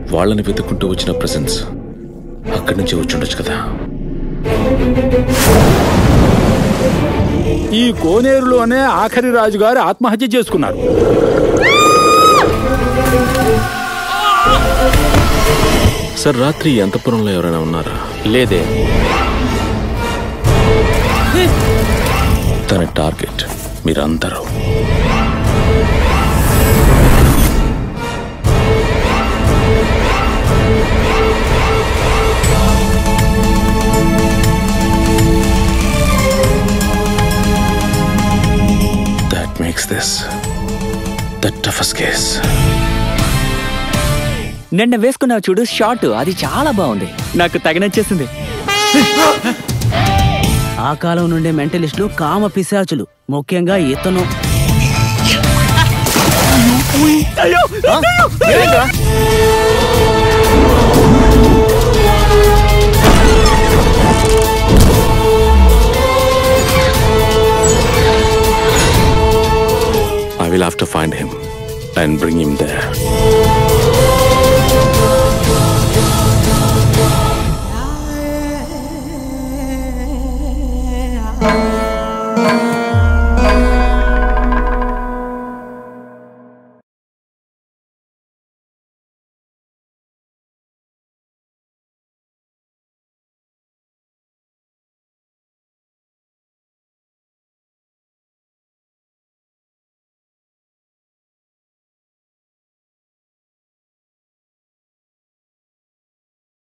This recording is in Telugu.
వాళ్ళని వెతుక్కుంటూ వచ్చిన ప్రెసెన్స్ అక్కడి నుంచి వచ్చుండొచ్చు కదా ఈ కోనేరులోనే ఆఖరి రాజుగారు ఆత్మహత్య చేసుకున్నారు సార్ రాత్రి ఈ అంతఃపురంలో ఎవరైనా ఉన్నారా లేదే తన టార్గెట్ మీరందరూ that makes this the toughest case నిన్న వేసుకున్నావు చూడు షార్ట్ అది చాలా బాగుంది నాకు తగ నచ్చేసింది ఆ కాలం నుండే మెంటలిస్టులు కామ పిశాచులు ముఖ్యంగా ఇతను I will have to find him and bring him there.